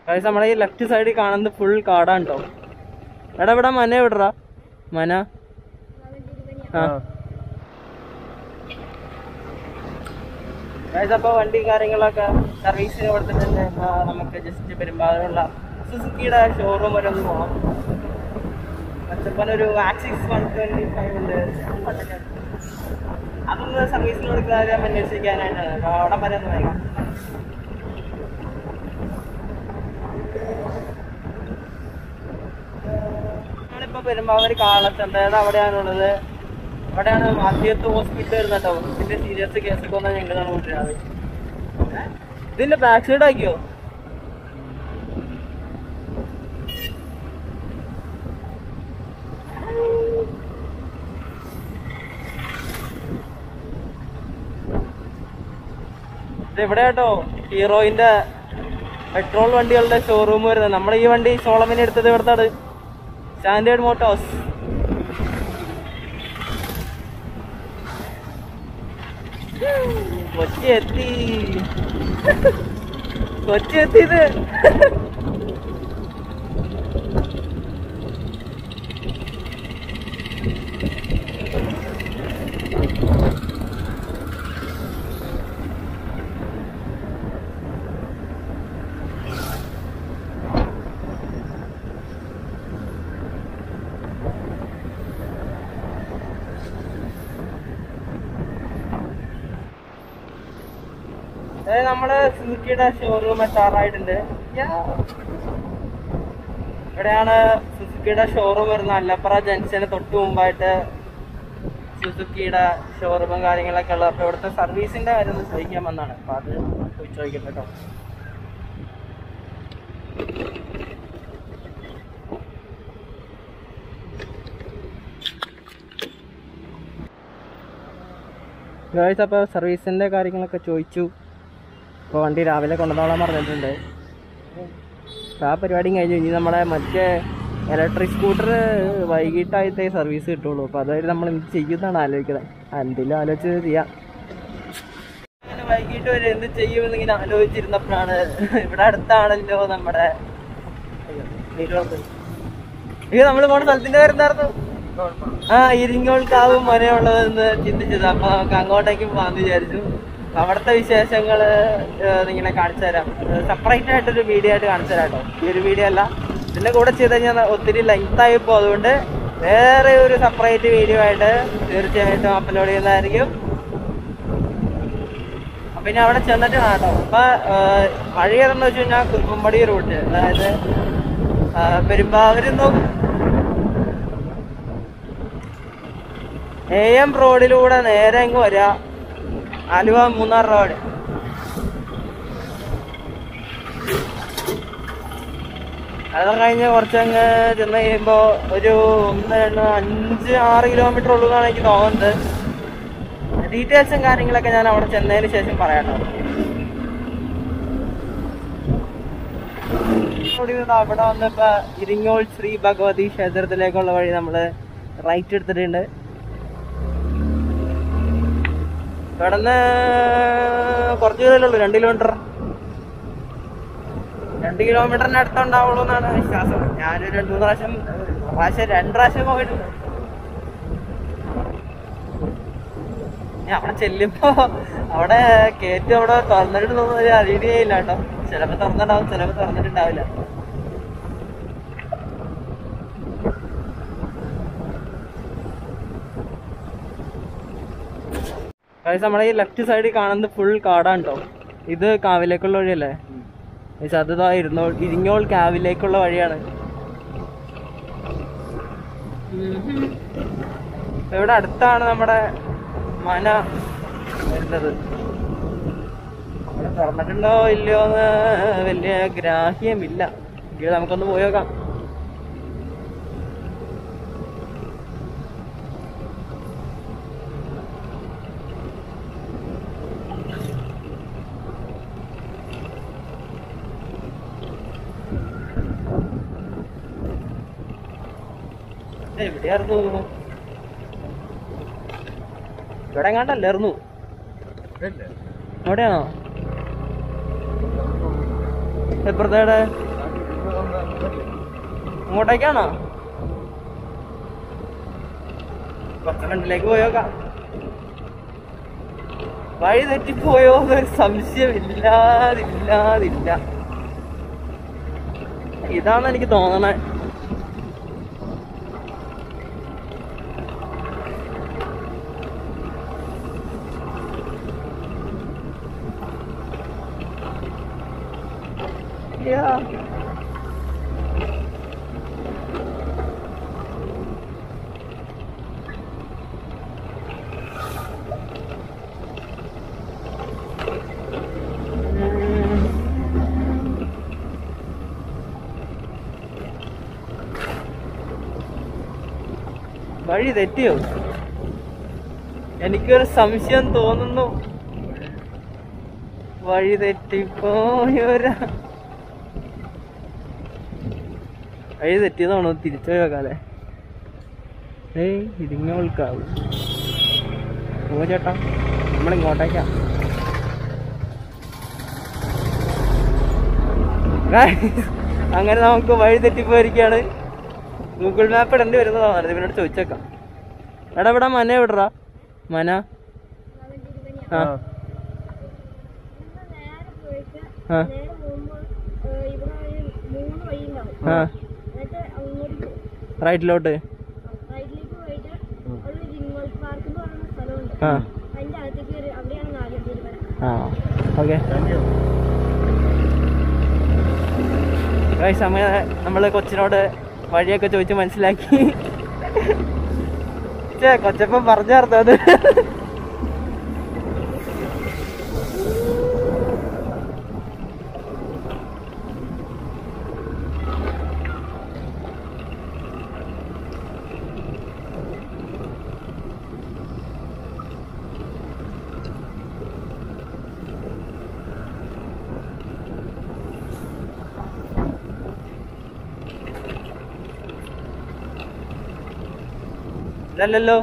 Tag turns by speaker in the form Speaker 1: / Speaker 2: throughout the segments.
Speaker 1: Guys നമ്മളെ ഈ left സൈഡിൽ കാണുന്നത് ഫുൾ കാടാണ് കേട്ടോ എടാ ഇവിടെ മന എവിടറാ മന ആ ഗൈസ് അപ്പോൾ വണ്ടി കാര്യങ്ങളൊക്കെ സർവീസിന് കൊടുത്തിട്ടുണ്ട് ആ, നമുക്ക് ജസ്റ്റ് പെരുമ്പാലുള്ള സുസുക്കിയുടെ ഷോറൂം വരെ ഒന്ന് പോകണം ഒരു ആക്സിസ് വൺ ട്വൻറ്റി ഫൈവ് ഉണ്ട് അതൊന്ന് സർവീസിന് കൊടുക്കുന്ന കാര്യം അന്വേഷിക്കാനായിട്ടാണ് അപ്പോൾ അവിടെ വരെ ഒന്ന് വേണം നമ്മളിപ്പോ പെരുമ്പാവൂർ കാളച്ചന്ത ഏതാ അവിടെയാണുള്ളത് അവിടെയാണ് ആദ്യത്തെ ഹോസ്പിറ്റൽ വരുന്നുണ്ടോ ഇതിന്റെ സീരിയസ് കേസൊക്കെ വന്നാൽ ഞങ്ങളാണ് കൊണ്ടുവരുന്നത് ഇതിന്റെ ബാക്ക് സൈഡ് ആക്കിയോ ഇത് ഇവിടെ കേട്ടോ ഹീറോയിന്റെ പെട്രോൾ വണ്ടികളുടെ ഷോറൂം വരുന്നത് നമ്മുടെ ഈ വണ്ടി സോളമിന് എടുത്തത് ഇവിടുത്താണ് സ്റ്റാൻഡേർഡ് മോട്ടോഴ്സ് കൊച്ചി എത്തി കൊച്ചി എത്തിയത് അതായത് നമ്മള് സുസുക്കിയുടെ ഷോറൂം എത്താറായിട്ടുണ്ട് Yeah. ഇവിടെയാണ് സുസുക്കിയുടെ ഷോറൂം വരുന്നത് അല്ലപ്പറ ജംഗ്ഷന് തൊട്ട് മുമ്പായിട്ട് സുസുക്കിയുടെ ഷോറൂമും കാര്യങ്ങളൊക്കെ ഉള്ളത് അപ്പൊ ഇവിടുത്തെ സർവീസിന്റെ കാര്യം ഒന്ന് ചോദിക്കാൻ വന്നാണ് അപ്പൊ അത് പോയി ചോദിക്കട്ടെ കേട്ടോ ഗായ്സ് അപ്പോൾ സർവീസിൻ്റെ കാര്യങ്ങളൊക്കെ ചോദിച്ചു അപ്പോൾ വണ്ടി രാവിലെ കൊണ്ടുവന്നോളാൻ പറഞ്ഞിട്ടുണ്ട് അപ്പോൾ ആ പരിപാടിയും കഴിഞ്ഞു ഇനി നമ്മുടെ മറ്റേ ഇലക്ട്രിക് സ്കൂട്ടർ വൈകിട്ടായിട്ടേ സർവീസ് കിട്ടുള്ളൂ അപ്പോൾ അതായത് നമ്മൾ എന്ത് ചെയ്യുമെന്നാണ് ആലോചിക്കുന്നത് എന്തെങ്കിലും ആലോചിച്ച് ചെയ്യാം അങ്ങനെ വൈകിട്ട് വരെ എന്ത് ചെയ്യുമെന്ന് ഇങ്ങനെ ആലോചിച്ചിരുന്നപ്പോഴാണ് ഇവിടെ അടുത്താണല്ലോ നമ്മുടെ ഇത് നമ്മൾ പോണ സ്ഥലത്തിന്റെ പേരെന്തായിരുന്നു ആ ഇരിങ്ങോൾ കാവും മനയുള്ളതെന്ന് ചിന്തിച്ചത് അപ്പൊ നമുക്ക് അങ്ങോട്ടേക്ക് പോകാന്ന് വിചാരിച്ചു അപ്പൊ അവിടുത്തെ വിശേഷങ്ങള് ഏഹ് ഇങ്ങനെ കാണിച്ചു തരാം സെപ്പറേറ്റ് ആയിട്ടൊരു വീഡിയോ ആയിട്ട് കാണിച്ചു തരാം കേട്ടോ ഈ ഒരു വീഡിയോ അല്ല ഇതിന്റെ കൂടെ ചെയ്ത് കഴിഞ്ഞാൽ ഒത്തിരി ലെങ്ത് ആയിപ്പോ അതുകൊണ്ട് വേറെ ഒരു സെപ്പറേറ്റ് വീഡിയോ ആയിട്ട് തീർച്ചയായിട്ടും അപ്ലോഡ് ചെയ്യുന്നതായിരിക്കും അപ്പൊ ഇനി അവിടെ ചെന്നിട്ട് കാണാം കേട്ടോ അപ്പൊ ഏഹ് വഴി ഏതെന്ന് വെച്ച് കഴിഞ്ഞാൽ കുറുപ്പമ്പടി റൂട്ട് അതായത് ഏഹ് പെരുമ്പാവൂരിന്നും എ എം റോഡിലൂടെ നേരെ അങ്ങ് വരിക ആലുവ മൂന്നാർ റോഡ് അത് കഴിഞ്ഞ് കുറച്ചങ്ങ് ചെന്ന് കഴിയുമ്പോ ഒരു ഒന്ന് രണ്ട് അഞ്ച് ആറ് കിലോമീറ്റർ ഉള്ളതാണ് എനിക്ക് തോന്നുന്നത് ഡീറ്റെയിൽസും കാര്യങ്ങളൊക്കെ ഞാൻ അവിടെ ചെന്നതിന് ശേഷം പറയാട്ടോ ഇവിടെ നിന്ന് അവിടെ വന്നപ്പോ ഇരിങ്ങോൾ ശ്രീ ഭഗവതി ക്ഷേത്രത്തിലേക്കുള്ള വഴി നമ്മള് റൈറ്റ് എടുത്തിട്ടുണ്ട് ഇവിടുന്ന് കുറച്ച് ദൂരമല്ലേ ഉള്ളൂ രണ്ട് കിലോമീറ്റർ രണ്ട് കിലോമീറ്ററിന് അടുത്തുണ്ടാവുള്ളൂ എന്നാണ് വിശ്വാസം ഞാനൊരു രണ്ട് മൂന്ന് പ്രാവശ്യം പ്രാവശ്യം രണ്ട് പ്രാവശ്യം പോയിട്ടുണ്ട് ഞാൻ അവിടെ ചെല്ലുമ്പോ അവിടെ കയറ്റി അവിടെ തുറന്നിട്ട് തോന്നുന്ന ഒരു ഐഡിയ ഇല്ല കേട്ടോ ചിലപ്പോ തുറന്നിട്ടുണ്ടാവും ചിലപ്പോ തുറന്നിട്ടുണ്ടാവില്ല ഗൈസ് നമ്മളെ ഈ ലെഫ്റ്റ് സൈഡിൽ കാണുന്നത് ഫുൾ കാടാണ് കേട്ടോ ഇത് കാവിലേക്കുള്ള വഴിയല്ലേ ഗൈസ് അത് ദാ ഇരുന്നോൾ ഇരിങ്ങോൾ കാവിലേക്കുള്ള വഴിയാണ് ഇപ്പൊ ഇവിടെ അടുത്താണ് നമ്മുടെ മന വരുന്നത് അവിടെ തുറന്നിട്ടുണ്ടോ ഇല്ലയോ എന്ന് വലിയ ഗ്രാഹ്യമില്ല എങ്കിലും നമുക്കൊന്ന് പോയി നോക്കാം ഇത് എവിടെയായിരുന്നു ഇവിടെ എങ്ങാണ്ടല്ലായിരുന്നു എവിടെയാണോ എപ്പുറത്തേടെ അങ്ങോട്ടേക്കാണോ കുറച്ച് ഫ്രണ്ടിലേക്ക് പോയോക്കാം വഴി തെറ്റിപ്പോയോ എന്നൊരു സംശയമില്ലാതില്ലാതില്ല ഇതാണ് എനിക്ക് തോന്നണേ Yeah. വഴി തെറ്റിയോ എനിക്കൊരു സംശയം തോന്നുന്നു വഴി തെറ്റിപ്പോയൊരാ വഴി തെറ്റിയതാണോ തിരിച്ചു പോകാലെ ഏയ് ഇരിങ്ങോൾക്കാവും ഓ ചേട്ടാ നമ്മളിങ്ങോട്ടേക്കാ Guys, അങ്ങനെ നമുക്ക് വഴി തെറ്റിപ്പോയിരിക്കാണ് ഗൂഗിൾ മാപ്പ് ഇടേണ്ടി വരുന്നതാണ് ഇവനോട് ചോദിച്ചേക്കാം എടാ ഇവിടെ മന എവിടെടാ മന ആ
Speaker 2: നേരെ പോയിട്ട്
Speaker 1: ആ
Speaker 2: നേരെ പോകുമ്പോൾ ഇവിടെ ഒരു മൂന്ന് വഴി ഉണ്ടാവും
Speaker 1: ആ
Speaker 2: എന്നിട്ട് അങ്ങോട്ട് പോകും
Speaker 1: റൈറ്റിലോട്ട്
Speaker 2: റൈറ്റിലേക്ക് പോയിട്ട് ഒരു ജിങ്ങോൾ പാർക്ക് എന്ന് പറയുന്ന സ്ഥലമുണ്ട്
Speaker 1: ആ
Speaker 2: അതിന്റെ അകത്തേക്ക് ഒരു അവിടെയാണ് നാഗമ്പൂരി വര
Speaker 1: ആ ഓക്കെ സമയം നമ്മൾ കൊച്ചിനോട് വഴിയൊക്കെ ചോദിച്ച് മനസ്സിലാക്കി ചേ കൊച്ചപ്പം പറഞ്ഞു ചേർത്തത് അത് ഇല്ലല്ലോ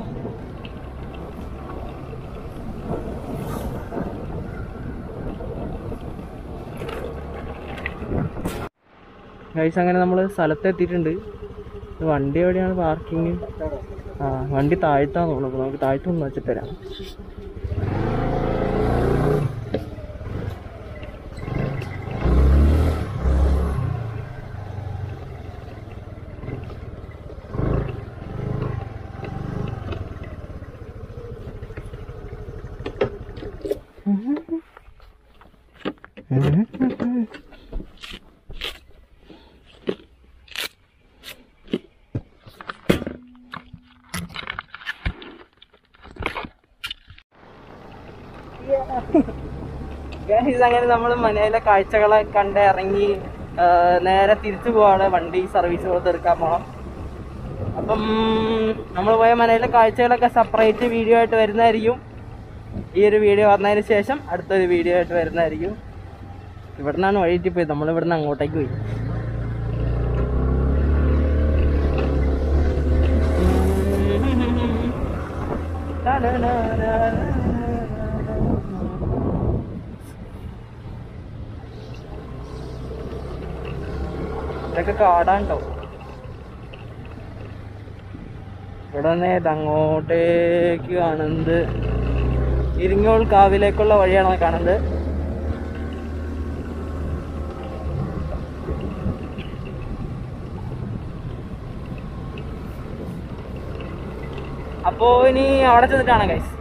Speaker 1: ഗൈസ് അങ്ങനെ നമ്മൾ സ്ഥലത്തെത്തിയിട്ടുണ്ട് ഇത് വണ്ടി എവിടെയാണ് പാർക്കിങ് ആ വണ്ടി താഴ്ത്താന്ന് തോന്നുന്നു അപ്പൊ നമുക്ക് താഴ്ത്തൊന്ന് വെച്ചിട്ട് തരാം ഗൈസ് അങ്ങനെ നമ്മൾ മനയിലെ കാഴ്ചകളെ കണ്ട് ഇറങ്ങി ആ, നേരെ തിരിച്ചു പോവാണ് വണ്ടി സർവീസ് തീർക്കാൻ പോകണം അപ്പം നമ്മൾ പോയ മനയിലെ കാഴ്ചകളൊക്കെ സെപ്പറേറ്റ് വീഡിയോ ആയിട്ട് വരുന്നതായിരിക്കും ഈ ഒരു വീഡിയോ വന്നതിന് ശേഷം അടുത്തൊരു വീഡിയോ ആയിട്ട് വരുന്നതായിരിക്കും ഇവിടെ നിന്നാണ് വഴിയിട്ട് പോയത് നമ്മൾ ഇവിടെ നിന്ന് അങ്ങോട്ടേക്ക് പോയി ഇതൊക്കെ കാടാണ്ടോ ഇവിടെ നിന്ന് ഇത് അങ്ങോട്ടേക്ക് കാണുന്നത് ഇരിങ്ങോൾ കാവിലേക്കുള്ള വഴിയാണ് കാണുന്നത് അപ്പോ ഇനി അവിടെ ചെന്നിട്ടാണ് ഗൈസ്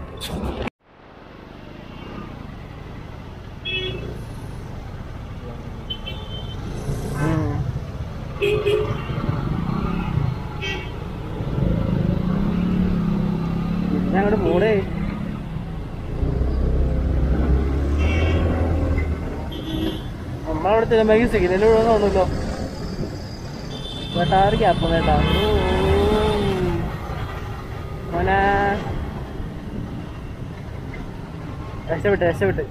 Speaker 1: ഞങ്ങളുടെ മൂടെ നമ്മളവിടെ ചെല്ലുമ്പോഴേക്കും സിഗ്നൽ വിടുന്നുണ്ടല്ലോ വെട്ടാറ് ഗ്യാപ്പ് കേട്ടാ മോനെ രക്ഷപ്പെട്ട് രക്ഷപ്പെട്ട്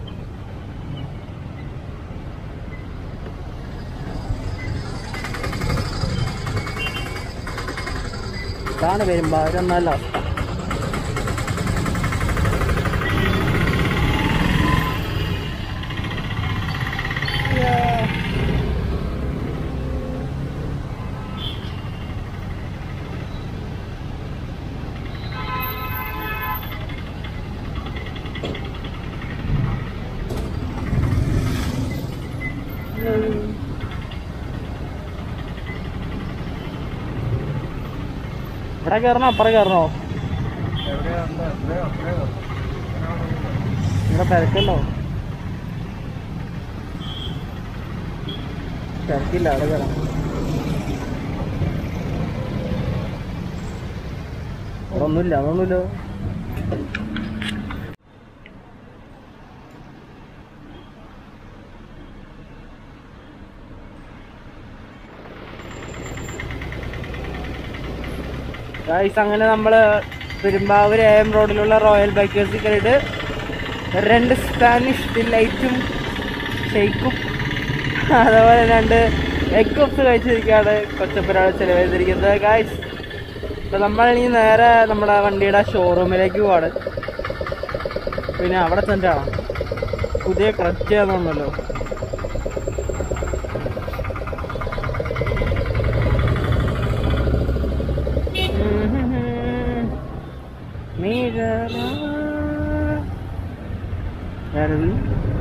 Speaker 1: ഇതാണ് വരുമ്പോ അവരൊന്നല്ല അവസ്ഥ ഇവിടെ കയറണോ അപ്പുറം കയറണോ ഇവിടെ തിരക്കുണ്ടോ തിരക്കില്ല അവിടെ കയറാം അവിടെ ഒന്നുമില്ല അതൊന്നുമില്ല ഗൈസ് അങ്ങനെ നമ്മള് പെരുമ്പാവൂർ എ എം റോഡിലുള്ള റോയൽ ബൈക്കേഴ്സിൽ കയറിയിട്ട് രണ്ട് സ്പാനിഷ് ഡിലൈറ്റും ഷെയ്ക്കും അതുപോലെ രണ്ട് എഗ് പപ്സ് കഴിച്ചിരിക്കുകയാണ് കൊച്ചപ്പരാൾ ചിലവഴിച്ചിരിക്കുന്നത് ഗൈസ് ഇപ്പം നമ്മളിനി നേരെ നമ്മുടെ വണ്ടിയുടെ ഷോറൂമിലേക്ക് പോവാണ് പിന്നെ അവിടെ ചെന്നിട്ടാണ് പുതിയ ക്രച്ച് ആണെന്നല്ലോ വേറെ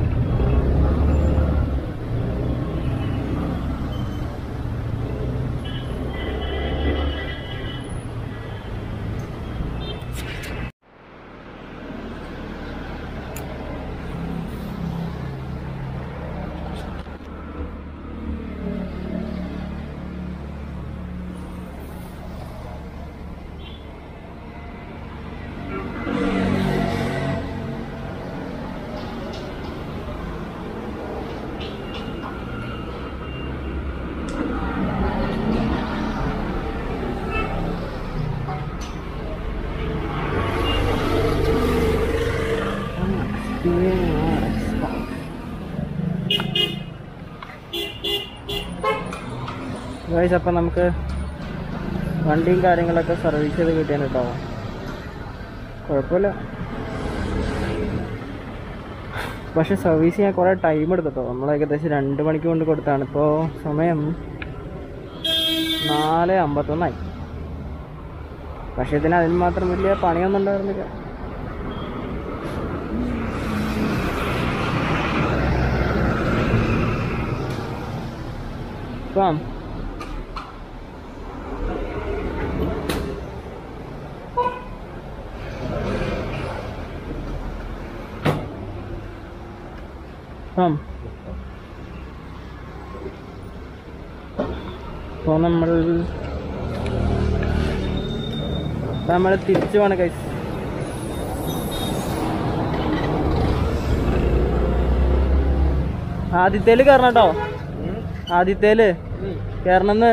Speaker 1: ഗൈസ് അപ്പം നമുക്ക് വണ്ടിയും കാര്യങ്ങളൊക്കെ സർവീസ് ചെയ്ത് കിട്ടിയാണ് കേട്ടോ കുഴപ്പമില്ല പക്ഷെ സർവീസ് ചെയ്യാൻ കുറേ ടൈം എടുത്തിട്ടോ നമ്മൾ ഏകദേശം രണ്ട് മണിക്ക് കൊണ്ട് കൊടുത്താണ് ഇപ്പോൾ സമയം നാല് അമ്പത്തൊന്നായി പക്ഷെ ഇതിന് അതിന് മാത്രം വലിയ പണിയൊന്നും ഉണ്ടായിരുന്നില്ല ഇപ്പം ഇപ്പം ഇപ്പോൾ നമ്മൾ നമ്മൾ തിരിച്ചു പോണ കൈസ് ആദ്യത്തേല് കയറണം കേട്ടോ ആദ്യത്തേല് കയറണമെന്ന്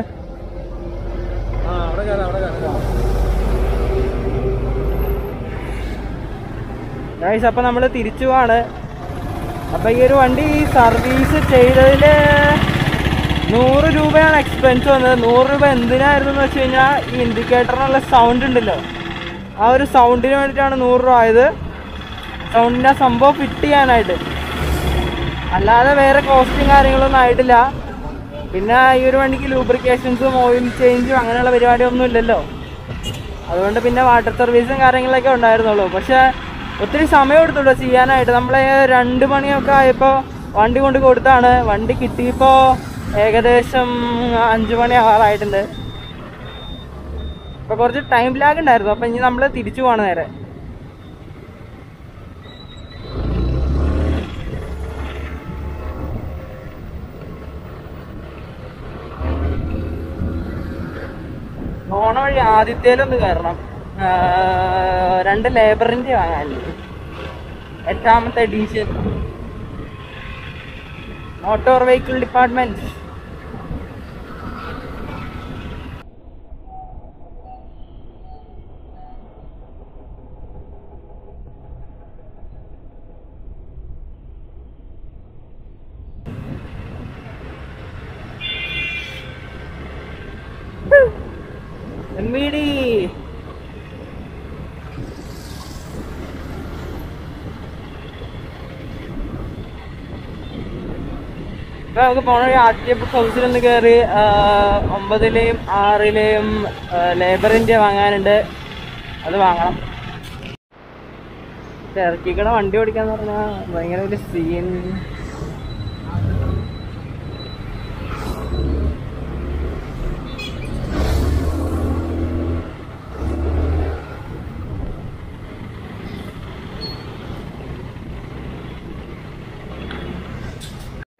Speaker 1: ഗൈസ് അപ്പം നമ്മൾ തിരിച്ചു പോവാണ് അപ്പം ഈ ഒരു വണ്ടി സർവീസ് ചെയ്തതിൽ നൂറ് രൂപയാണ് എക്സ്പെൻസ് വന്നത് നൂറ് രൂപ എന്തിനായിരുന്നു എന്ന് വെച്ച് കഴിഞ്ഞാൽ ഈ ഇൻഡിക്കേറ്ററിനുള്ള സൗണ്ട് ഉണ്ടല്ലോ ആ ഒരു സൗണ്ടിന് വേണ്ടിയിട്ടാണ് നൂറ് രൂപ ആയത് സൗണ്ടിൻ്റെ ആ സംഭവം ഫിറ്റ് ചെയ്യാനായിട്ട് അല്ലാതെ വേറെ കോസ്റ്റും കാര്യങ്ങളൊന്നും ആയിട്ടില്ല പിന്നെ ഈ ഒരു വണ്ടിക്ക് ലൂബ്രിക്കേഷൻസും ഓയിൽ ചേഞ്ചും അങ്ങനെയുള്ള പരിപാടിയൊന്നും ഇല്ലല്ലോ അതുകൊണ്ട് പിന്നെ വാട്ടർ സർവീസും കാര്യങ്ങളൊക്കെ ഉണ്ടായിരുന്നുള്ളൂ പക്ഷേ ഒത്തിരി സമയം എടുത്തുള്ളൂ ചെയ്യാനായിട്ട് നമ്മൾ രണ്ട് മണിയൊക്കെ ആയപ്പോൾ വണ്ടി കൊണ്ട് കൊടുത്താണ് വണ്ടി കിട്ടിയപ്പോൾ ഏകദേശം അഞ്ച് മണി ആവാറായിട്ടുണ്ട് അപ്പോൾ കുറച്ച് ടൈം ലാഗ് ഉണ്ടായിരുന്നു അപ്പോൾ ഇനി നമ്മൾ തിരിച്ചു പോകണം നേരെ ഓണ വഴി ആദ്യത്തേലൊന്ന് കയറണം ആ, രണ്ട് ലേബറിന്റെ വാങ്ങാനില്ലേ എട്ടാമത്തെ edition motor vehicle department MVD ഇപ്പൊ നമുക്ക് പോണ വഴി ആർ ടി എഫ് ഹൗസിൽ ഒന്ന് കയറി ഒമ്പതിലെയും ആറിലെയും ലേബറിന്റെ വാങ്ങാനുണ്ട് അത് വാങ്ങണം ഇറക്കിക്കണ വണ്ടി ഓടിക്കാന്ന് പറഞ്ഞാൽ ഭയങ്കര ഒരു സീൻ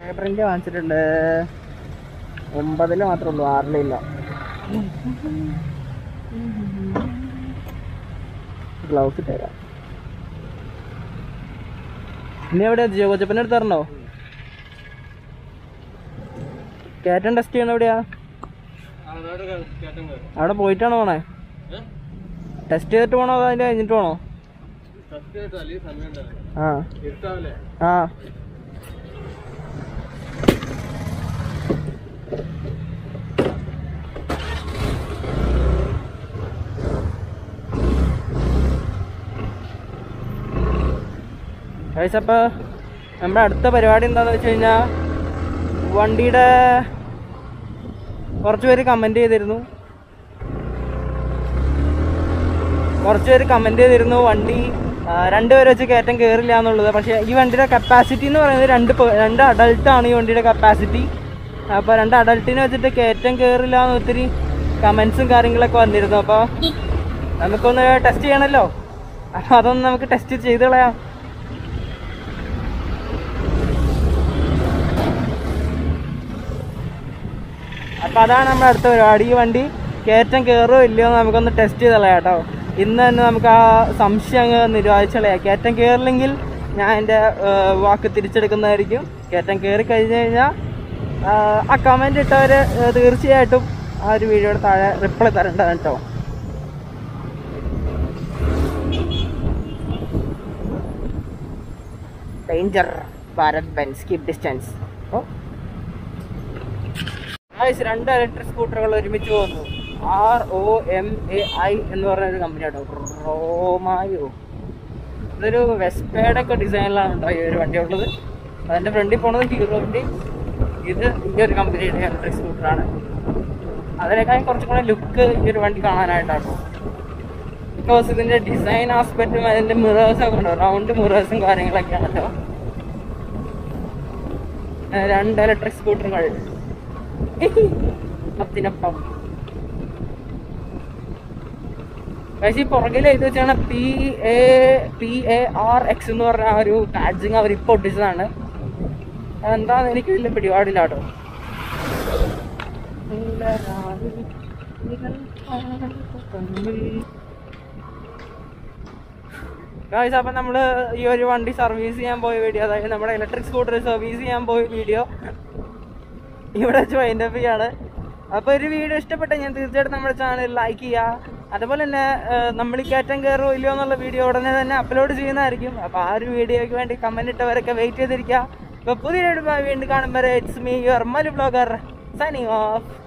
Speaker 1: പ്രിന്റ് വാങ്ങിച്ചിട്ടുണ്ട് ഒമ്പതില് മാത്രമേ ഉള്ളൂ ആറിലില്ല ഗ്ലൗസ് ഇട്ടേരാം ഇനി എവിടെയാ ജിയോ കൊച്ചപ്പൻ്റെ അടുത്ത് തരണോ കയറ്റം ടെസ്റ്റ് ചെയ്യണ എവിടെയാ അവിടെ പോയിട്ടാണോ പോണേ ടെസ്റ്റ് ചെയ്തിട്ട് പോണോ അതോ അതിന്റെ കഴിഞ്ഞിട്ട് പോണോ ആ ആ ഗൈസ് അപ്പോൾ നമ്മുടെ അടുത്ത പരിപാടി എന്താണെന്ന് വെച്ച് കഴിഞ്ഞാൽ വണ്ടിയുടെ കുറച്ച് പേര് കമൻറ്റ് ചെയ്തിരുന്നു കുറച്ച് പേര് കമൻറ്റ് ചെയ്തിരുന്നു വണ്ടി ആ, രണ്ടുപേരെ വെച്ച് കയറ്റം കയറില്ല എന്നുള്ളത് പക്ഷേ ഈ വണ്ടിയുടെ കപ്പാസിറ്റി എന്ന് പറയുന്നത് രണ്ട് പേ- രണ്ട് അഡൾട്ടാണ് ഈ വണ്ടിയുടെ കപ്പാസിറ്റി അപ്പോൾ രണ്ട് അഡൾട്ടിനെ വെച്ചിട്ട് കയറ്റം കയറില്ല എന്ന് ഒത്തിരി കമൻസും കാര്യങ്ങളൊക്കെ വന്നിരുന്നു അപ്പോൾ നമുക്കൊന്ന് ടെസ്റ്റ് ചെയ്യണമല്ലോ അപ്പോൾ അതൊന്ന് നമുക്ക് ടെസ്റ്റ് ചെയ്ത് കളയാം അപ്പൊ അതാണ് നമ്മുടെ അടുത്ത പരിപാടി ഈ വണ്ടി കയറ്റം കയറുമോ ഇല്ലയോ എന്ന് നമുക്കൊന്ന് ടെസ്റ്റ് ചെയ്ത് കളയാം കേട്ടോ ഇന്ന് തന്നെ നമുക്ക് ആ സംശയം അങ്ങ് നിരോധിച്ച് കളയാം കയറ്റം കയറില്ലെങ്കിൽ ഞാൻ എൻ്റെ വാക്ക് തിരിച്ചെടുക്കുന്നതായിരിക്കും കയറ്റം കയറി കഴിഞ്ഞ് കഴിഞ്ഞാൽ ആ കമൻ്റ് ഇട്ടവർ തീർച്ചയായിട്ടും ആ ഒരു വീഡിയോയുടെ താഴെ റിപ്ലൈ തരേണ്ടതാണ് കേട്ടോ danger Bharat Benz keep distance ഓ ഗായ്സ് രണ്ട് ഇലക്ട്രിക് സ്കൂട്ടറുകൾ ഒരുമിച്ച് പോകുന്നു R O M A I എന്ന് പറഞ്ഞ ഒരു കമ്പനി കേട്ടോ റോമായോ ഇതൊരു വെസ്പേഡ് ഒക്കെ ഡിസൈനിലാണ് കേട്ടോ ഈ ഒരു വണ്ടി ഉള്ളത് അതിന്റെ ഫ്രണ്ടിൽ പോണത് ഹീറോന്റെ ഇത് ഈ ഒരു കമ്പനിയുടെ ഇലക്ട്രിക് സ്കൂട്ടറാണ് അതിനേക്കാളും കുറച്ചും കൂടെ ലുക്ക് ഈ ഒരു വണ്ടി കാണാനായിട്ടാണ് ബിക്കോസ് ഇതിന്റെ ഡിസൈൻ ആസ്പെക്റ്റും അതിന്റെ മിറേഴ്സ് ഒക്കെ ഉണ്ട് റൗണ്ട് മിറേഴ്സും കാര്യങ്ങളൊക്കെയാണല്ലോ ഏഹ് രണ്ട് ഇലക്ട്രിക് സ്കൂട്ടറുകൾ പത്തിനൊപ്പം പക്ഷേ ഈ പുറകിൽ എഴുതി വെച്ചാണ് P A P A R X എന്ന് പറഞ്ഞ ആ ഒരു ടാഡ്ജിങ് അവർ ഇപ്പോൾ ഒട്ടിച്ചതാണ് അതെന്താന്ന് എനിക്ക് വലിയ പിടിപാടില്ല കേട്ടോ ഗായ്സ് അപ്പം നമ്മൾ ഈ ഒരു വണ്ടി സർവീസ് ചെയ്യാൻ പോയ വീഡിയോ അതായത് നമ്മുടെ ഇലക്ട്രിക് സ്കൂട്ടർ സർവീസ് ചെയ്യാൻ പോയ വീഡിയോ ഇവിടെ വെച്ച് വൈൻഡ് അപ്പ് ചെയ്യാണ് അപ്പോൾ ഒരു വീഡിയോ ഇഷ്ടപ്പെട്ട ഞാൻ തീർച്ചയായിട്ടും നമ്മുടെ ചാനൽ ലൈക്ക് ചെയ്യുക അതുപോലെ തന്നെ നമ്മൾ ഈ കയറ്റം കയറുമോ ഇല്ലയോ എന്നുള്ള വീഡിയോ ഉടനെ തന്നെ അപ്ലോഡ് ചെയ്യുന്നതായിരിക്കും അപ്പോൾ ആ ഒരു വീഡിയോയ്ക്ക് വേണ്ടി കമൻറ്റ് ഇട്ടവരൊക്കെ വെയിറ്റ് ചെയ്തിരിക്കുക അപ്പോൾ പുതിയ വീണ്ടും കാണുമ്പോൾ it's me your Malu blogger signing of